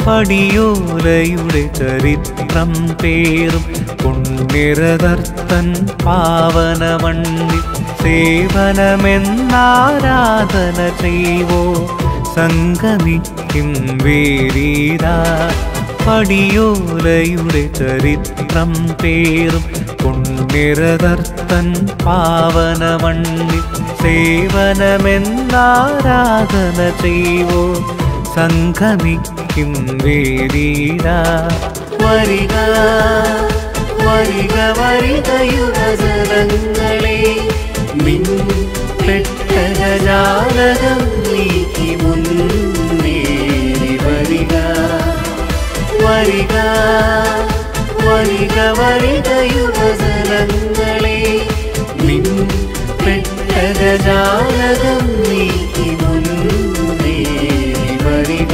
പടിയോലയുടെ ചരിത്രം പേറും പുണ്യരതർത്തൻ പാവനമണ്ണി സേവനമെന്നാരാധന ചെയ്വോ സംഗമിക്കും വേരീരാ പടിയോലയുടെ ചരിത്രം പേറും പുണ്യരതർത്തൻ പാവനമണ്ണി സേവനമെന്നാരാധന ചെയ്വോ സംഗമിക്കും വേരീരാ വരിക വരിക വരിക യുവജനങ്ങളെ മിൻ പെട്ടകജാലകം നീക്കി മുന്നേറി വരിക വരിക വരിക വരിക യുവജനങ്ങളെ മിൻ പെട്ടകജാലകം നീക്കി മുന്നേറി വരിക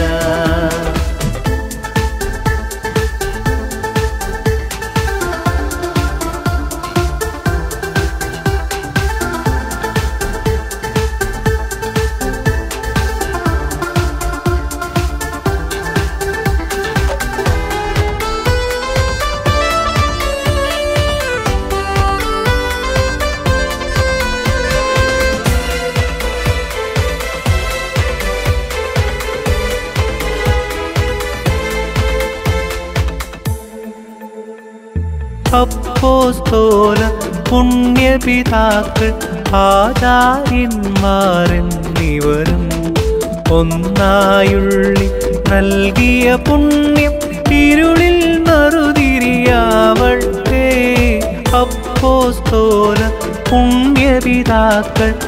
അപ്പോസ്തോല പുണ്യപിതാക്കൾ ആചാര്യന്മാരെന്നിവരും ഒന്നായുള്ളി നൽകിയ പുണ്യം ഇരുളിൽ മറുതിരിയാവട്ടെ അപ്പോസ്തോല പുണ്യപിതാക്കൾ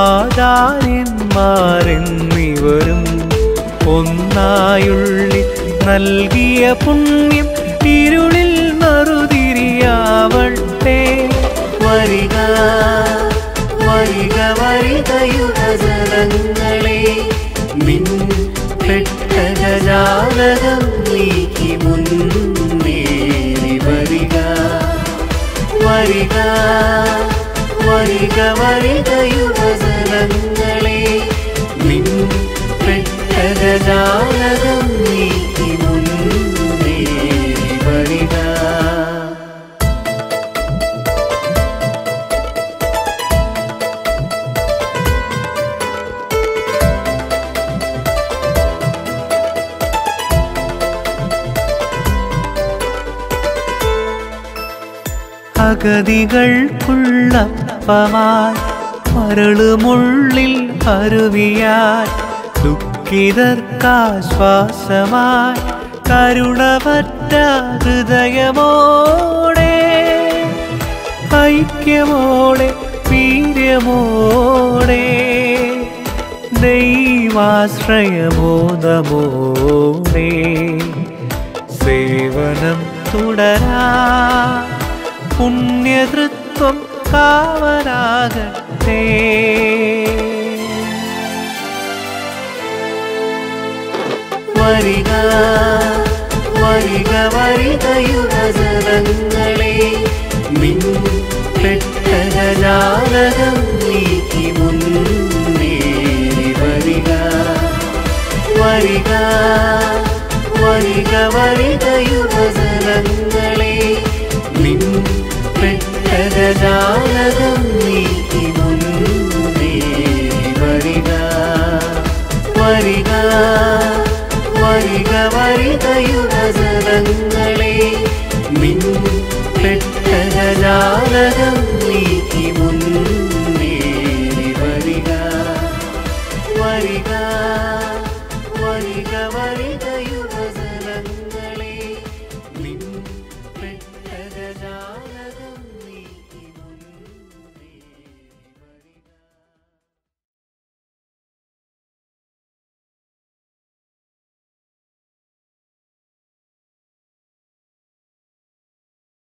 ആചാര്യന്മാരെന്നിവരും ഒന്നായുള്ളി നൽകിയ പുണ്യം ഇരുളിൽ മറുതിരിയാവട്ടെ വരിക വരിക വരിക യുവജനങ്ങളെ മിൻ പെട്ടകജാലകം നീക്കി മുന്നേറി വരിക വരിക വരിക വരിക യുവജനങ്ങളെ മിൻ പെട്ടകജാലകം നീക്കി മുന്നേറി വരിക അഗതികൾക്കുള്ളപ്പമായി മരളുമുള്ളിൽ അരുവിയായി ദുഃഖിതർക്കാശ്വാസമായി കരുണപറ്റ ഹൃദയമോടെ ഐക്യമോടെ വീര്യമോടെ ദൈവാശ്രയമോദമോടെ സേവനം തുടരാ പുണ്യതൃത്വം കാവലാകട്ടെ വരിക വരിക വരിക യുവജനങ്ങളെ മിൻ പെട്ടകജാലകം നീക്കി മുന്നേറി വരിക വരിക വരിക വരിക യുവജനങ്ങളെ മിൻ പെട്ടകജാലകം നീക്കി മുന്നേറി വരിക വരിക വരിക വരിക യുവജനങ്ങളെ മിൻ പെട്ടകജാലകം